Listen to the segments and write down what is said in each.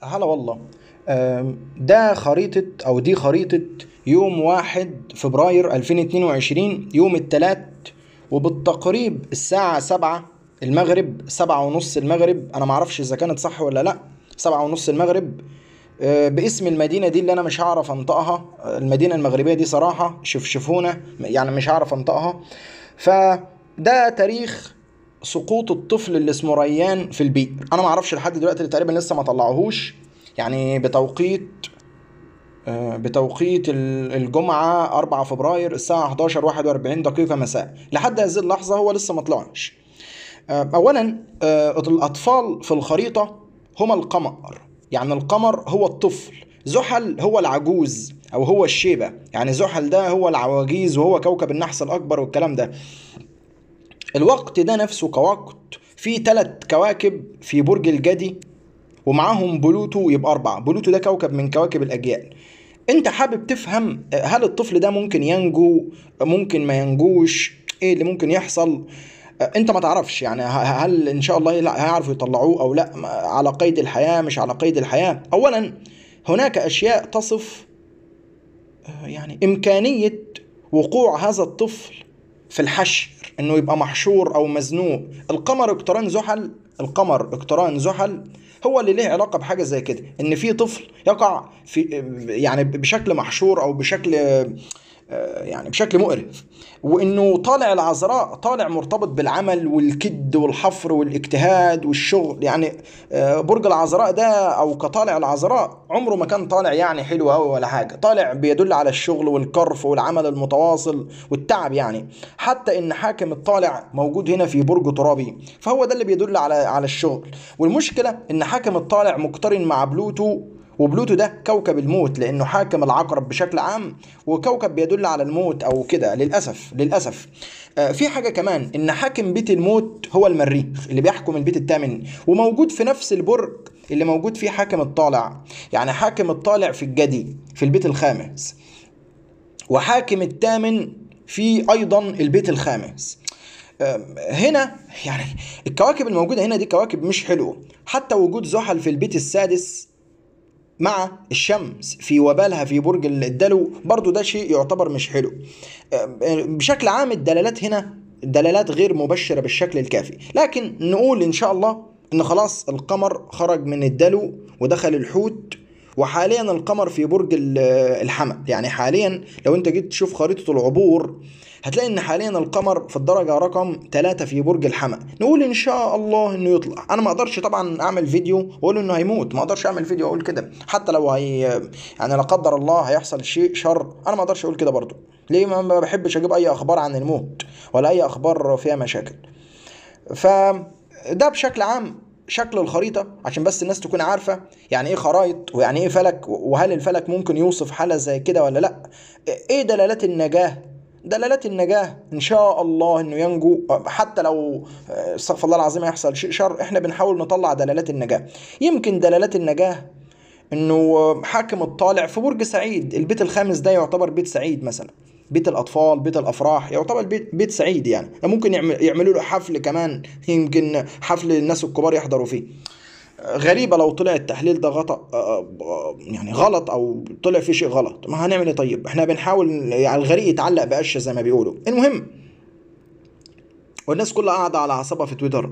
هلا والله آم، ده خريطة أو دي خريطة يوم واحد فبراير 2022 يوم التلات وبالتقريب الساعة سبعة المغرب سبعة ونص المغرب أنا معرفش إذا كانت صح ولا لأ سبعة ونص المغرب آه، باسم المدينة دي اللي أنا مش هعرف أنطقها آه، المدينة المغربية دي صراحة شفشفونة يعني مش هعرف أنطقها فده تاريخ سقوط الطفل اللي اسمه ريان في البئر انا ما اعرفش لحد دلوقتي تقريبا لسه ما طلعوهوش يعني بتوقيت آه، بتوقيت ال- الجمعة 4 فبراير الساعة 11 41 دقيقة مساء لحد هذه اللحظة هو لسه ما طلعش آه، أولا آه، الأطفال في الخريطة هما القمر يعني القمر هو الطفل زحل هو العجوز أو هو الشيبة يعني زحل ده هو العواجيز وهو كوكب النحس الأكبر والكلام ده الوقت ده نفسه كوقت فيه تلات كواكب في برج الجدي ومعاهم بلوتو يبقى أربعة بلوتو ده كوكب من كواكب الأجيال انت حابب تفهم هل الطفل ده ممكن ينجو ممكن ما ينجوش ايه اللي ممكن يحصل انت ما تعرفش يعني ه- هل ان شاء الله لا هيعرفوا يطلعوه او لا على قيد الحياة مش على قيد الحياة اولا هناك اشياء تصف يعني إمكانية وقوع هذا الطفل في الحشر إنه يبقى محشور أو مزنوق القمر اقتران زحل القمر اقتران زحل هو اللي ليه علاقة بحاجة زي كده إن في طفل يقع في يعني بشكل محشور أو بشكل آه، يعني بشكل مقرف وانه طالع العذراء طالع مرتبط بالعمل والكد والحفر والاجتهاد والشغل يعني آه، برج العذراء ده او كطالع العذراء عمره ما كان طالع يعني حلو قوي ولا حاجه طالع بيدل على الشغل والكرف والعمل المتواصل والتعب يعني حتى ان حاكم الطالع موجود هنا في برج ترابي فهو ده اللي بيدل على على الشغل والمشكله ان حاكم الطالع مقترن مع بلوتو وبلوتو ده كوكب الموت لانه حاكم العقرب بشكل عام وكوكب بيدل على الموت او كده للاسف للاسف آه، في حاجه كمان ان حاكم بيت الموت هو المريخ اللي بيحكم البيت الثامن وموجود في نفس البرج اللي موجود فيه حاكم الطالع يعني حاكم الطالع في الجدي في البيت الخامس وحاكم الثامن في ايضا البيت الخامس آم، هنا يعني الكواكب الموجوده هنا دي كواكب مش حلوه حتى وجود زحل في البيت السادس مع الشمس في وبالها في برج الدلو برضو ده شيء يعتبر مش حلو آم، بشكل عام الدلالات هنا دلالات غير مبشرة بالشكل الكافي لكن نقول إن شاء الله إن خلاص القمر خرج من الدلو ودخل الحوت وحاليا القمر في برج ال- الحمل يعني حاليا لو انت جيت تشوف خريطة العبور هتلاقي ان حاليا القمر في الدرجة رقم 3 في برج الحمل نقول ان شاء الله انه يطلع انا ما اقدرش طبعا اعمل فيديو واقول انه هيموت ما اقدرش اعمل فيديو اقول كده حتى لو هي يعني لا قدر الله هيحصل شيء شر انا ما اقدرش اقول كده برضو ليه ما ما بحبش اجيب اي اخبار عن الموت ولا اي اخبار فيها مشاكل فده بشكل عام شكل الخريطة عشان بس الناس تكون عارفة يعني ايه خرايط ويعني ايه فلك وهل الفلك ممكن يوصف حالة زي كده ولا لا ايه دلالات النجاة دلالات النجاة ان شاء الله انه ينجو حتى لو آه، استغفر الله العظيم يحصل شيء شر احنا بنحاول نطلع دلالات النجاة يمكن دلالات النجاة انه حاكم الطالع في برج سعيد البيت الخامس ده يعتبر بيت سعيد مثلا بيت الاطفال بيت الافراح يعتبر بيت بيت سعيد يعني ممكن يعمل يعملوا له حفل كمان يمكن حفل الناس الكبار يحضروا فيه غريبة لو طلع التحليل ده غلط يعني غلط او طلع فيه شيء غلط ما هنعمل ايه طيب احنا بنحاول يعني الغريق يتعلق بقشة زي ما بيقولوا المهم والناس كلها قاعدة على اعصابها في تويتر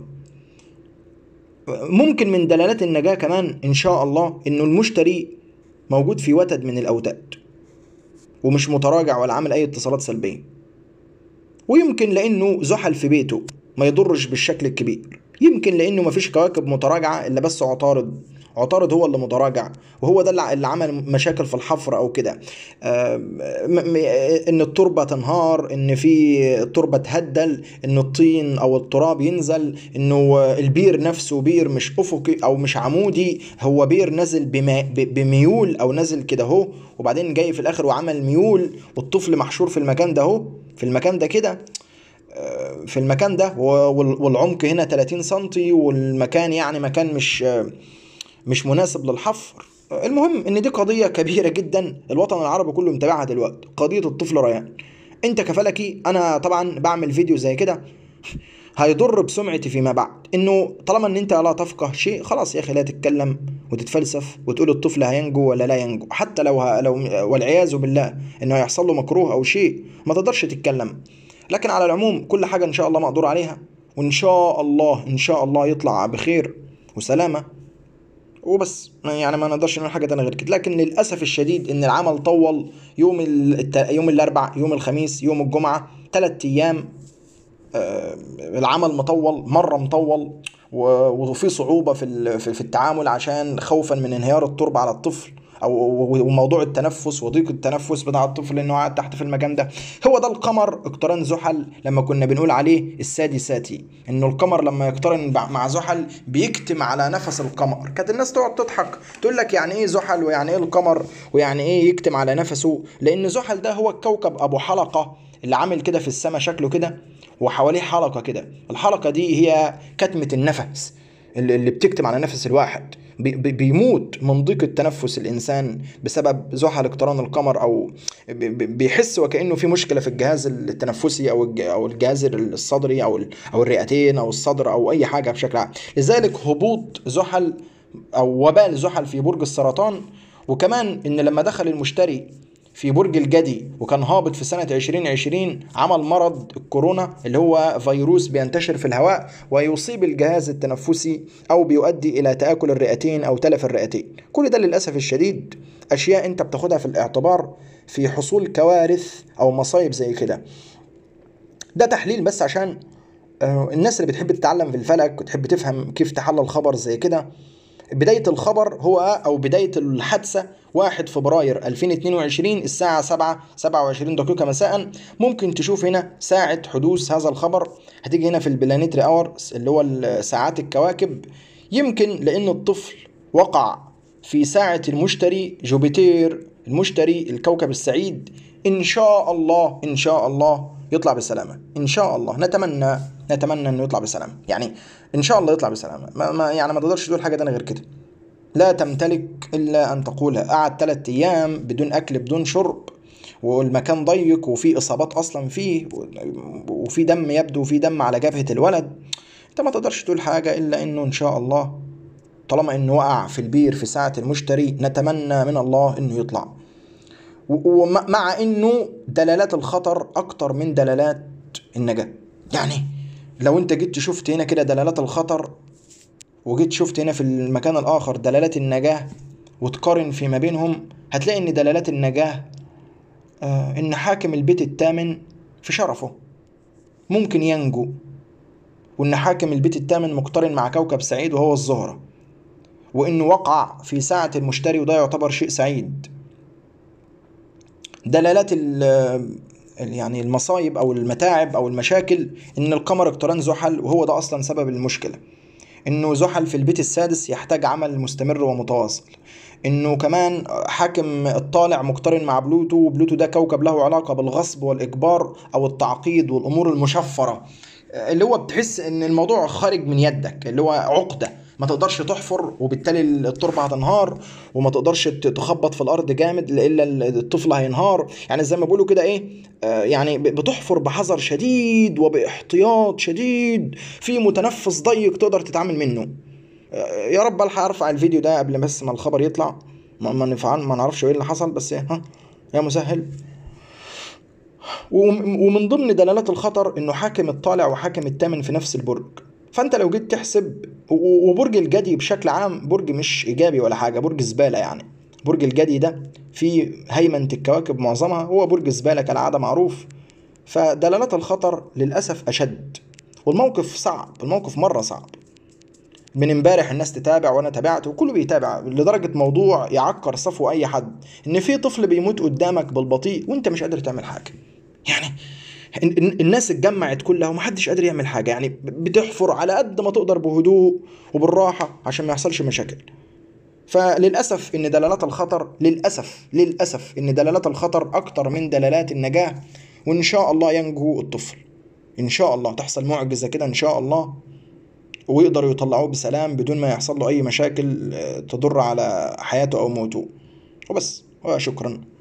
ممكن من دلالات النجاة كمان إن شاء الله إنه المشتري موجود في وتد من الأوتاد ومش متراجع ولا عامل أي اتصالات سلبية ويمكن لأنه زحل في بيته ما يضرش بالشكل الكبير يمكن لأنه مفيش كواكب متراجعة إلا بس عطارد عطارد هو اللي متراجع وهو ده اللي اللي عمل مشاكل في الحفر او كده آم، م- م- ان التربه تنهار ان في التربه تهدل ان الطين او التراب ينزل انه البير نفسه بير مش افقي او مش عمودي هو بير نزل بما ب- بميول او نزل كده اهو وبعدين جاي في الاخر وعمل ميول والطفل محشور في المكان ده اهو في المكان ده كده آه، في المكان ده وال- والعمق هنا 30 سنتي والمكان يعني مكان مش آه، مش مناسب للحفر المهم ان دي قضيه كبيره جدا الوطن العربي كله متابعها دلوقتي قضيه الطفل ريان انت كفلكي انا طبعا بعمل فيديو زي كده هيضر بسمعتي فيما بعد انه طالما ان انت لا تفقه شيء خلاص يا اخي لا تتكلم وتتفلسف وتقول الطفل هينجو ولا لا ينجو حتى لو ه... لو والعياذ بالله انه هيحصل له مكروه او شيء ما تقدرش تتكلم لكن على العموم كل حاجه ان شاء الله مقدور عليها وان شاء الله ان شاء الله يطلع بخير وسلامه وبس يعني ما نقدرش نقول حاجه تانية غير كده لكن للاسف الشديد ان العمل طول يوم الت... يوم الاربع يوم الخميس يوم الجمعه ثلاث ايام آه، العمل مطول مره مطول و- وفي صعوبه في ال- في في التعامل عشان خوفا من انهيار التربه على الطفل او وموضوع التنفس وضيق التنفس بتاع الطفل انه قاعد تحت في المكان ده هو ده القمر اقتران زحل لما كنا بنقول عليه السادساتي انه القمر لما يقترن بع- مع زحل بيكتم على نفس القمر كانت الناس تقعد تضحك تقول لك يعني ايه زحل ويعني ايه القمر ويعني ايه يكتم على نفسه لان زحل ده هو الكوكب ابو حلقه اللي عامل كده في السماء شكله كده وحواليه حلقه كده الحلقه دي هي كتمه النفس اللي اللي بتكتم على نفس الواحد بي- بي- بيموت من ضيق التنفس الانسان بسبب زحل اقتران القمر او بي- بي- بيحس وكانه في مشكله في الجهاز التنفسي او الج- او الجهاز الصدري او ال- او الرئتين او الصدر او اي حاجه بشكل عام لذلك هبوط زحل او وبال زحل في برج السرطان وكمان ان لما دخل المشتري في برج الجدي وكان هابط في سنة 2020 عمل مرض الكورونا اللي هو فيروس بينتشر في الهواء ويصيب الجهاز التنفسي أو بيؤدي إلى تآكل الرئتين أو تلف الرئتين كل ده للأسف الشديد أشياء أنت بتاخدها في الاعتبار في حصول كوارث أو مصايب زي كده ده تحليل بس عشان آه، الناس اللي بتحب تتعلم في الفلك وتحب تفهم كيف تحلل خبر زي كده بداية الخبر هو أو بداية الحادثة 1 فبراير 2022 الساعة 7 27 دقيقة مساء ممكن تشوف هنا ساعة حدوث هذا الخبر هتيجي هنا في البلانيتري اورز اللي هو ساعات الكواكب يمكن لأن الطفل وقع في ساعة المشتري جوبيتير المشتري الكوكب السعيد إن شاء الله إن شاء الله يطلع بسلامة إن شاء الله نتمنى نتمنى إنه يطلع بسلامة يعني إن شاء الله يطلع بسلامة ما, ما يعني ما تقدرش تقول حاجة تانية غير كده لا تمتلك إلا أن تقولها قعد ثلاثة أيام بدون أكل بدون شرب والمكان ضيق وفي إصابات أصلا فيه وفي دم يبدو وفي دم على جبهة الولد أنت ما تقدرش تقول حاجة إلا إنه إن شاء الله طالما إنه وقع في البير في ساعة المشتري نتمنى من الله إنه يطلع ومع إنه دلالات الخطر أكتر من دلالات النجاة يعني لو أنت جيت شفت هنا كده دلالات الخطر وجيت شفت هنا في المكان الآخر دلالات النجاة وتقارن فيما بينهم هتلاقي إن دلالات النجاة آه إن حاكم البيت الثامن في شرفه ممكن ينجو وإن حاكم البيت الثامن مقترن مع كوكب سعيد وهو الزهرة وإنه وقع في ساعة المشتري وده يعتبر شيء سعيد دلالات ال يعني المصايب او المتاعب او المشاكل ان القمر اقتران زحل وهو ده اصلا سبب المشكله انه زحل في البيت السادس يحتاج عمل مستمر ومتواصل انه كمان حاكم الطالع مقترن مع بلوتو وبلوتو ده كوكب له علاقه بالغصب والاجبار او التعقيد والامور المشفره اللي هو بتحس ان الموضوع خارج من يدك اللي هو عقده ما تقدرش تحفر وبالتالي التربه هتنهار وما تقدرش تخبط في الارض جامد الا الطفل هينهار يعني زي ما بيقولوا كده ايه آه يعني بتحفر بحذر شديد وباحتياط شديد في متنفس ضيق تقدر تتعامل منه آه يا رب الحق ارفع الفيديو ده قبل بس ما الخبر يطلع ما ما نفعل ما نعرفش ايه اللي حصل بس ها يا مسهل ومن ضمن دلالات الخطر انه حاكم الطالع وحاكم الثامن في نفس البرج فانت لو جيت تحسب وبرج الجدي بشكل عام برج مش ايجابي ولا حاجه برج زباله يعني برج الجدي ده في هيمنه الكواكب معظمها هو برج زباله كالعاده معروف فدلالات الخطر للاسف اشد والموقف صعب الموقف مره صعب من امبارح الناس تتابع وانا تابعت وكله بيتابع لدرجه موضوع يعكر صفو اي حد ان في طفل بيموت قدامك بالبطيء وانت مش قادر تعمل حاجه يعني الناس اتجمعت كلها ومحدش قادر يعمل حاجه يعني بتحفر على قد ما تقدر بهدوء وبالراحه عشان ما يحصلش مشاكل فللاسف ان دلالات الخطر للاسف للاسف ان دلالات الخطر اكتر من دلالات النجاه وان شاء الله ينجو الطفل ان شاء الله تحصل معجزه كده ان شاء الله ويقدروا يطلعوه بسلام بدون ما يحصل له اي مشاكل تضر على حياته او موته وبس وشكرا